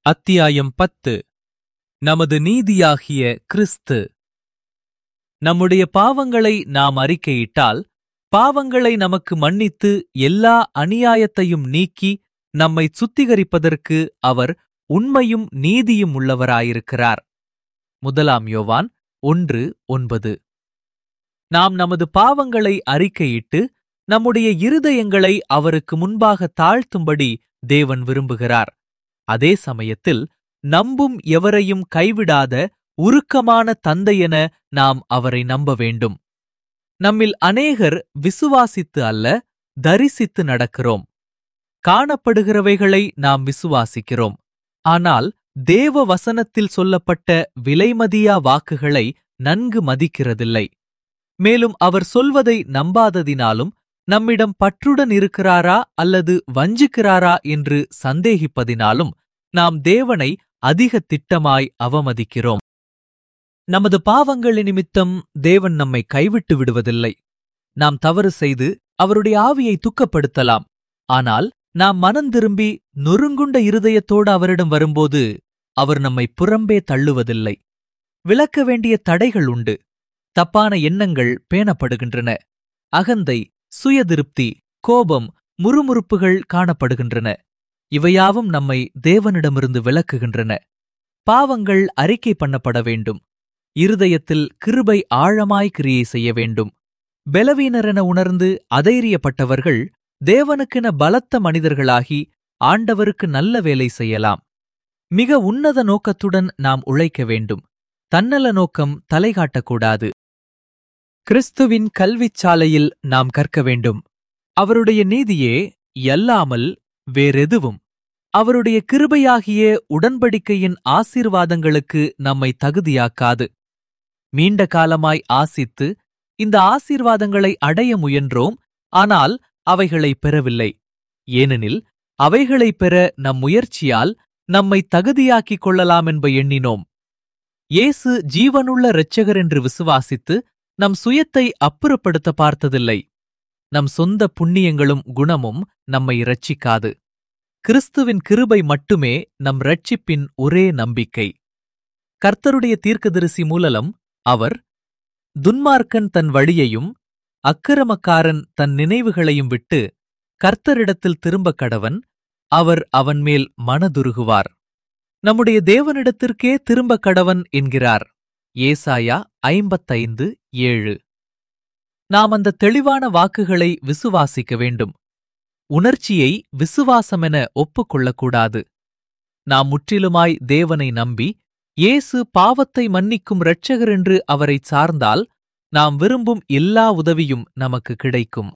அத்தியாயம் பத்து நமது நீதியாகிய கிறிஸ்து நம்முடைய பாவங்களை நாம் அறிக்கையிட்டால் பாவங்களை நமக்கு மன்னித்து எல்லா அநியாயத்தையும் நீக்கி நம்மை சுத்திகரிப்பதற்கு அவர் உண்மையும் நீதியும் உள்ளவராயிருக்கிறார் முதலாம் யோவான் ஒன்று ஒன்பது நாம் நமது பாவங்களை அறிக்கையிட்டு நம்முடைய இருதயங்களை அவருக்கு முன்பாக தாழ்த்தும்படி தேவன் விரும்புகிறார் அதே சமயத்தில் நம்பும் எவரையும் கைவிடாத உருக்கமான தந்தையென நாம் அவரை நம்ப வேண்டும் நம்மில் அநேகர் விசுவாசித்து அல்ல தரிசித்து நடக்கிறோம் காணப்படுகிறவைகளை நாம் விசுவாசிக்கிறோம் ஆனால் தேவ வசனத்தில் சொல்லப்பட்ட விலைமதியா வாக்குகளை நன்கு மதிக்கிறதில்லை மேலும் அவர் சொல்வதை நம்பாததினாலும் நம்மிடம் பற்றுடன் இருக்கிறாரா அல்லது வஞ்சிக்கிறாரா என்று சந்தேகிப்பதினாலும் நாம் தேவனை அதிக திட்டமாய் அவமதிக்கிறோம் நமது பாவங்களின் நிமித்தம் தேவன் நம்மை கைவிட்டு விடுவதில்லை நாம் தவறு செய்து அவருடைய ஆவியை துக்கப்படுத்தலாம் ஆனால் நாம் மனம் திரும்பி நொறுங்குண்ட இருதயத்தோடு அவரிடம் வரும்போது அவர் நம்மை புறம்பே தள்ளுவதில்லை விளக்க வேண்டிய தடைகள் உண்டு தப்பான எண்ணங்கள் பேணப்படுகின்றன அகந்தை சுயதிருப்தி கோபம் முறுமுறுப்புகள் காணப்படுகின்றன இவையாவும் நம்மை தேவனிடமிருந்து விலக்குகின்றன பாவங்கள் அறிக்கை பண்ணப்பட வேண்டும் இருதயத்தில் கிருபை ஆழமாய் கிரியை செய்ய வேண்டும் பலவீனரென உணர்ந்து அதைரியப்பட்டவர்கள் தேவனுக்கென பலத்த மனிதர்களாகி ஆண்டவருக்கு நல்ல வேலை செய்யலாம் மிக உன்னத நோக்கத்துடன் நாம் உழைக்க வேண்டும் தன்னல நோக்கம் தலைகாட்டக்கூடாது கிறிஸ்துவின் கல்விச் சாலையில் நாம் கற்க வேண்டும் அவருடைய நீதியே அல்லாமல் வேறெதுவும் அவருடைய கிருபையாகிய உடன்படிக்கையின் ஆசீர்வாதங்களுக்கு நம்மை தகுதியாக்காது நீண்ட காலமாய் ஆசித்து இந்த ஆசீர்வாதங்களை அடைய முயன்றோம் ஆனால் அவைகளை பெறவில்லை ஏனெனில் அவைகளை பெற நம் முயற்சியால் நம்மை தகுதியாக்கிக் கொள்ளலாம் என்ப எண்ணினோம் இயேசு ஜீவனுள்ள இரட்சகர் என்று விசுவாசித்து நம் சுயத்தை அப்புறப்படுத்த பார்த்ததில்லை நம் சொந்த புண்ணியங்களும் குணமும் நம்மை இரட்சிக்காது கிறிஸ்துவின் கிருபை மட்டுமே நம் ரட்சிப்பின் ஒரே நம்பிக்கை கர்த்தருடைய தீர்க்கதரிசி மூலலம் அவர் துன்மார்க்கன் தன் வழியையும் அக்கிரமக்காரன் தன் நினைவுகளையும் விட்டு கர்த்தரிடத்தில் திரும்பக் கடவன் அவர் அவன் மேல் மனதுருகுவார் நம்முடைய தேவனிடத்திற்கே திரும்பக் கடவன் என்கிறார் ஏசாயா ஐம்பத்தைந்து ஏழு நாம் அந்த தெளிவான வாக்குகளை விசுவாசிக்க வேண்டும் உணர்ச்சியை விசுவாசமென ஒப்புக்கொள்ளக்கூடாது நாம் முற்றிலுமாய் தேவனை நம்பி இயேசு பாவத்தை மன்னிக்கும் இரட்சகர் என்று அவரை சார்ந்தால் நாம் விரும்பும் எல்லா உதவியும் நமக்கு கிடைக்கும்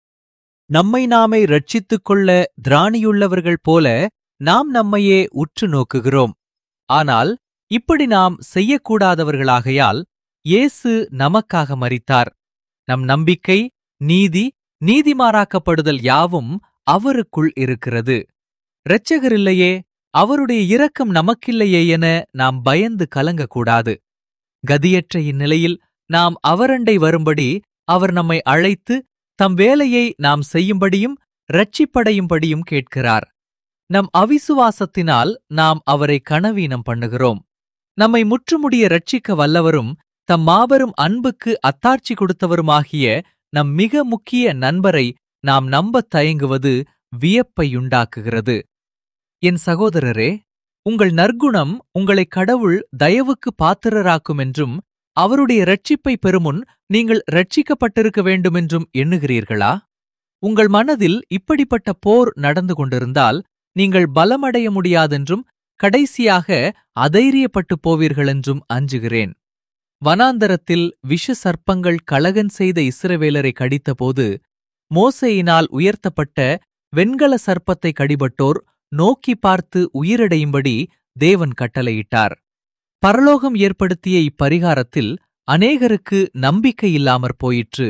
நம்மை நாமே ரட்சித்துக் கொள்ள திராணியுள்ளவர்கள் போல நாம் நம்மையே உற்று நோக்குகிறோம் ஆனால் இப்படி நாம் செய்யக்கூடாதவர்களாகையால் இயேசு நமக்காக மரித்தார் நம் நம்பிக்கை நீதி நீதிமாறாக்கப்படுதல் யாவும் அவருக்குள் இருக்கிறது இரட்சகரில்லையே அவருடைய இரக்கம் நமக்கில்லையே என நாம் பயந்து கலங்கக்கூடாது கதியற்ற இந்நிலையில் நாம் அவரண்டை வரும்படி அவர் நம்மை அழைத்து தம் வேலையை நாம் செய்யும்படியும் ரட்சிப்படையும்படியும் கேட்கிறார் நம் அவிசுவாசத்தினால் நாம் அவரை கனவீனம் பண்ணுகிறோம் நம்மை முற்றுமுடிய ரட்சிக்க வல்லவரும் தம் மாபெரும் அன்புக்கு அத்தாட்சி கொடுத்தவருமாகிய நம் மிக முக்கிய நண்பரை நாம் நம்பத் தயங்குவது வியப்பையுண்டாக்குகிறது என் சகோதரரே உங்கள் நற்குணம் உங்களை கடவுள் தயவுக்கு பாத்திரராக்கும் என்றும் அவருடைய ரட்சிப்பை பெறுமுன் நீங்கள் ரட்சிக்கப்பட்டிருக்க வேண்டுமென்றும் எண்ணுகிறீர்களா உங்கள் மனதில் இப்படிப்பட்ட போர் நடந்து கொண்டிருந்தால் நீங்கள் பலமடைய முடியாதென்றும் கடைசியாக அதைரியப்பட்டு போவீர்களென்றும் அஞ்சுகிறேன் வனாந்தரத்தில் விஷ சர்ப்பங்கள் கலகன் செய்த இஸ்ரவேலரை கடித்தபோது மோசையினால் உயர்த்தப்பட்ட வெண்கல சர்ப்பத்தை கடிபட்டோர் நோக்கி பார்த்து உயிரடையும்படி தேவன் கட்டளையிட்டார் பரலோகம் ஏற்படுத்திய இப்பரிகாரத்தில் அநேகருக்கு நம்பிக்கை இல்லாமற் போயிற்று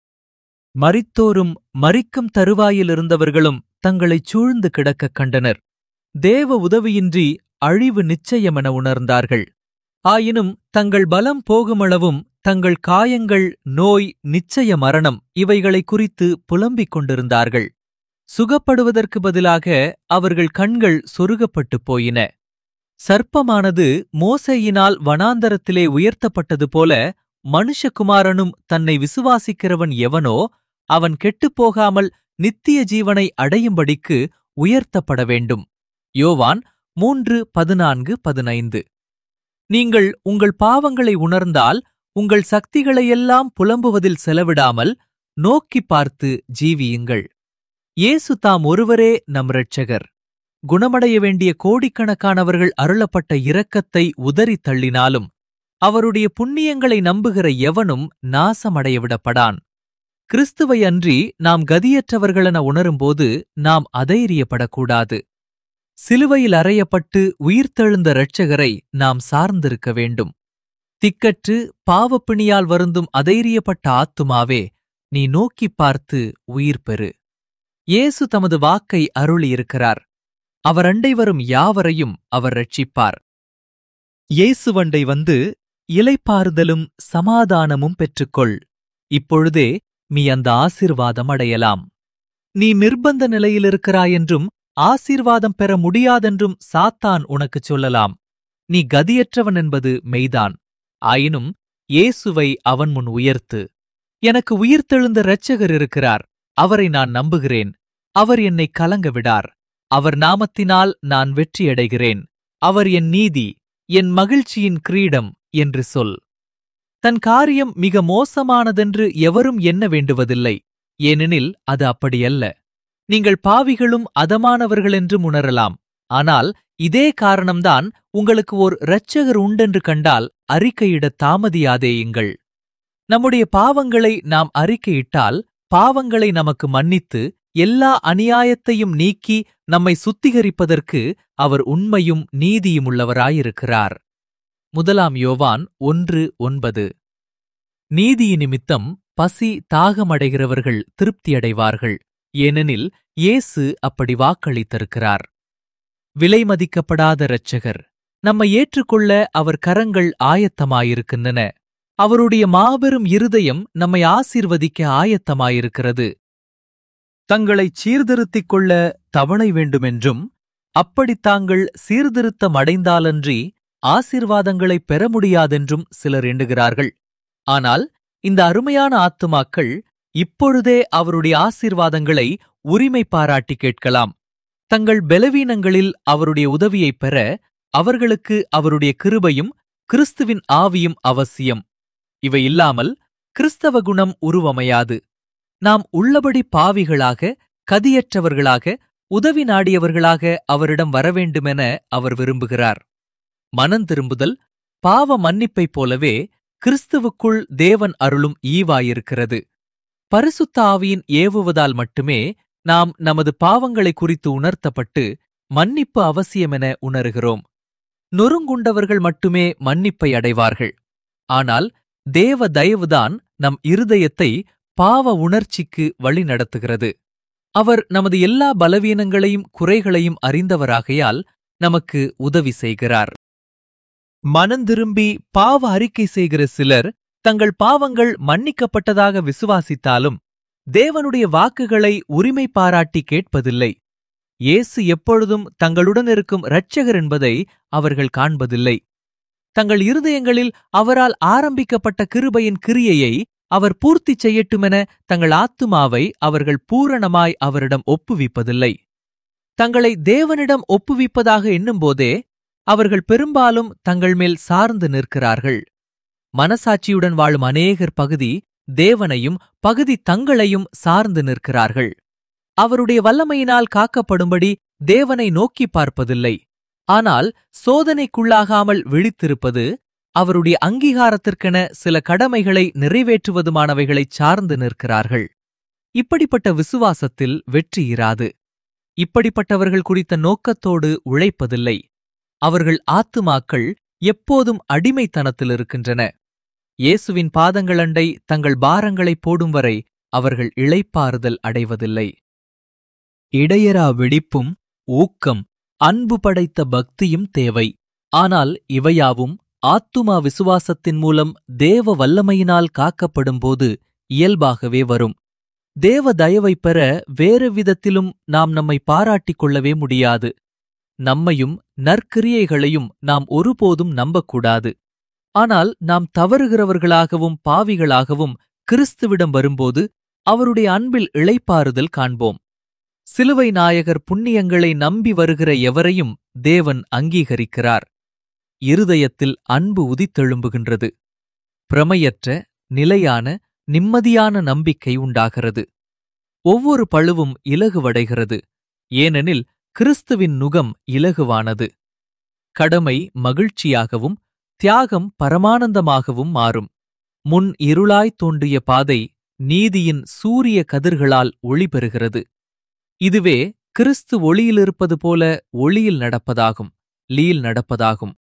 மரித்தோரும் மரிக்கும் தருவாயிலிருந்தவர்களும் தங்களைச் சூழ்ந்து கிடக்கக் கண்டனர் தேவ உதவியின்றி அழிவு நிச்சயமென உணர்ந்தார்கள் ஆயினும் தங்கள் பலம் போகுமளவும் தங்கள் காயங்கள் நோய் நிச்சய மரணம் இவைகளை குறித்து புலம்பிக் கொண்டிருந்தார்கள் சுகப்படுவதற்கு பதிலாக அவர்கள் கண்கள் சொருகப்பட்டுப் போயின சர்ப்பமானது மோசேயினால் வனாந்தரத்திலே உயர்த்தப்பட்டது போல மனுஷகுமாரனும் தன்னை விசுவாசிக்கிறவன் எவனோ அவன் கெட்டுப்போகாமல் நித்திய ஜீவனை அடையும்படிக்கு உயர்த்தப்பட வேண்டும் யோவான் மூன்று பதினான்கு பதினைந்து நீங்கள் உங்கள் பாவங்களை உணர்ந்தால் உங்கள் சக்திகளையெல்லாம் புலம்புவதில் செலவிடாமல் நோக்கிப் பார்த்து ஜீவியுங்கள் இயேசு தாம் ஒருவரே நம் இரட்சகர் குணமடைய வேண்டிய கோடிக்கணக்கானவர்கள் அருளப்பட்ட இரக்கத்தை உதறித் தள்ளினாலும் அவருடைய புண்ணியங்களை நம்புகிற எவனும் நாசமடைய விடப்படான் கிறிஸ்துவை அன்றி நாம் கதியற்றவர்களென உணரும்போது நாம் அதைரியப்படக்கூடாது சிலுவையில் அறையப்பட்டு உயிர்த்தெழுந்த இரட்சகரை நாம் சார்ந்திருக்க வேண்டும் திக்கற்று பாவப்பிணியால் வருந்தும் அதைரியப்பட்ட ஆத்துமாவே நீ நோக்கிப் பார்த்து உயிர் பெறு இயேசு தமது வாக்கை அருளியிருக்கிறார் அவர் அண்டை வரும் யாவரையும் அவர் ரட்சிப்பார் இயேசுவண்டை வந்து இலைப்பாறுதலும் சமாதானமும் பெற்றுக்கொள் இப்பொழுதே நீ அந்த ஆசீர்வாதம் அடையலாம் நீ நிர்பந்த நிலையிலிருக்கிறாயென்றும் ஆசீர்வாதம் பெற முடியாதென்றும் சாத்தான் உனக்குச் சொல்லலாம் நீ கதியற்றவன் என்பது மெய்தான் ஆயினும் இயேசுவை அவன் முன் உயர்த்து எனக்கு உயிர்த்தெழுந்த இரட்சகர் இருக்கிறார் அவரை நான் நம்புகிறேன் அவர் என்னை கலங்க விடார் அவர் நாமத்தினால் நான் வெற்றியடைகிறேன் அவர் என் நீதி என் மகிழ்ச்சியின் கிரீடம் என்று சொல் தன் காரியம் மிக மோசமானதென்று எவரும் எண்ண வேண்டுவதில்லை ஏனெனில் அது அப்படியல்ல நீங்கள் பாவிகளும் அதமானவர்களென்றும் உணரலாம் ஆனால் இதே காரணம்தான் உங்களுக்கு ஓர் இரட்சகர் உண்டென்று கண்டால் அறிக்கையிடத் தாமதியாதேயுங்கள் நம்முடைய பாவங்களை நாம் அறிக்கையிட்டால் பாவங்களை நமக்கு மன்னித்து எல்லா அநியாயத்தையும் நீக்கி நம்மை சுத்திகரிப்பதற்கு அவர் உண்மையும் நீதியுமுள்ளவராயிருக்கிறார் முதலாம் யோவான் ஒன்று ஒன்பது நீதியி நிமித்தம் பசி தாகமடைகிறவர்கள் திருப்தியடைவார்கள் ஏனெனில் இயேசு அப்படி வாக்களித்திருக்கிறார் விலைமதிக்கப்படாத இரட்சகர் நம்மை ஏற்றுக்கொள்ள அவர் கரங்கள் ஆயத்தமாயிருக்கின்றன அவருடைய மாபெரும் இருதயம் நம்மை ஆசீர்வதிக்க ஆயத்தமாயிருக்கிறது தங்களைச் சீர்திருத்திக் கொள்ள தவணை வேண்டுமென்றும் அப்படி தாங்கள் சீர்திருத்தம் அடைந்தாலன்றி ஆசீர்வாதங்களைப் பெற முடியாதென்றும் சிலர் எண்ணுகிறார்கள் ஆனால் இந்த அருமையான ஆத்துமாக்கள் இப்பொழுதே அவருடைய ஆசீர்வாதங்களை உரிமை பாராட்டி கேட்கலாம் தங்கள் பலவீனங்களில் அவருடைய உதவியைப் பெற அவர்களுக்கு அவருடைய கிருபையும் கிறிஸ்துவின் ஆவியும் அவசியம் இவை இல்லாமல் கிறிஸ்தவ குணம் உருவமையாது நாம் உள்ளபடி பாவிகளாக கதியற்றவர்களாக உதவி நாடியவர்களாக அவரிடம் வரவேண்டுமென அவர் விரும்புகிறார் மனந்திரும்புதல் பாவ மன்னிப்பைப் போலவே கிறிஸ்துவுக்குள் தேவன் அருளும் ஈவாயிருக்கிறது பரிசுத்த ஆவியின் ஏவுவதால் மட்டுமே நாம் நமது பாவங்களை குறித்து உணர்த்தப்பட்டு மன்னிப்பு அவசியமென உணர்கிறோம் நொறுங்குண்டவர்கள் மட்டுமே மன்னிப்பை அடைவார்கள் ஆனால் தேவ தயவுதான் நம் இருதயத்தை பாவ உணர்ச்சிக்கு வழி நடத்துகிறது அவர் நமது எல்லா பலவீனங்களையும் குறைகளையும் அறிந்தவராகையால் நமக்கு உதவி செய்கிறார் மனந்திரும்பி பாவ அறிக்கை செய்கிற சிலர் தங்கள் பாவங்கள் மன்னிக்கப்பட்டதாக விசுவாசித்தாலும் தேவனுடைய வாக்குகளை உரிமை பாராட்டி கேட்பதில்லை இயேசு எப்பொழுதும் தங்களுடன் இருக்கும் இரட்சகர் என்பதை அவர்கள் காண்பதில்லை தங்கள் இருதயங்களில் அவரால் ஆரம்பிக்கப்பட்ட கிருபையின் கிரியையை அவர் பூர்த்தி செய்யட்டுமென தங்கள் ஆத்துமாவை அவர்கள் பூரணமாய் அவரிடம் ஒப்புவிப்பதில்லை தங்களை தேவனிடம் ஒப்புவிப்பதாக எண்ணும்போதே அவர்கள் பெரும்பாலும் தங்கள் மேல் சார்ந்து நிற்கிறார்கள் மனசாட்சியுடன் வாழும் அநேகர் பகுதி தேவனையும் பகுதி தங்களையும் சார்ந்து நிற்கிறார்கள் அவருடைய வல்லமையினால் காக்கப்படும்படி தேவனை நோக்கி பார்ப்பதில்லை ஆனால் சோதனைக்குள்ளாகாமல் விழித்திருப்பது அவருடைய அங்கீகாரத்திற்கென சில கடமைகளை நிறைவேற்றுவதுமானவைகளைச் சார்ந்து நிற்கிறார்கள் இப்படிப்பட்ட விசுவாசத்தில் வெற்றி இராது இப்படிப்பட்டவர்கள் குறித்த நோக்கத்தோடு உழைப்பதில்லை அவர்கள் ஆத்துமாக்கள் எப்போதும் அடிமைத்தனத்தில் இருக்கின்றன இயேசுவின் பாதங்களண்டை தங்கள் பாரங்களைப் போடும் வரை அவர்கள் இளைப்பாறுதல் அடைவதில்லை இடையரா வெடிப்பும் ஊக்கம் அன்பு படைத்த பக்தியும் தேவை ஆனால் இவையாவும் ஆத்துமா விசுவாசத்தின் மூலம் தேவ வல்லமையினால் காக்கப்படும்போது இயல்பாகவே வரும் தேவ தயவைப் பெற வேறு விதத்திலும் நாம் நம்மை பாராட்டிக் கொள்ளவே முடியாது நம்மையும் நற்கிரியைகளையும் நாம் ஒருபோதும் நம்பக்கூடாது ஆனால் நாம் தவறுகிறவர்களாகவும் பாவிகளாகவும் கிறிஸ்துவிடம் வரும்போது அவருடைய அன்பில் இளைப்பாறுதல் காண்போம் சிலுவை நாயகர் புண்ணியங்களை நம்பி வருகிற எவரையும் தேவன் அங்கீகரிக்கிறார் இருதயத்தில் அன்பு உதித்தெழும்புகின்றது பிரமையற்ற நிலையான நிம்மதியான நம்பிக்கை உண்டாகிறது ஒவ்வொரு பழுவும் இலகுவடைகிறது ஏனெனில் கிறிஸ்துவின் நுகம் இலகுவானது கடமை மகிழ்ச்சியாகவும் தியாகம் பரமானந்தமாகவும் மாறும் முன் இருளாய் தோன்றிய பாதை நீதியின் சூரிய கதிர்களால் ஒளி பெறுகிறது இதுவே கிறிஸ்து ஒளியிலிருப்பது போல ஒளியில் நடப்பதாகும் லீல் நடப்பதாகும்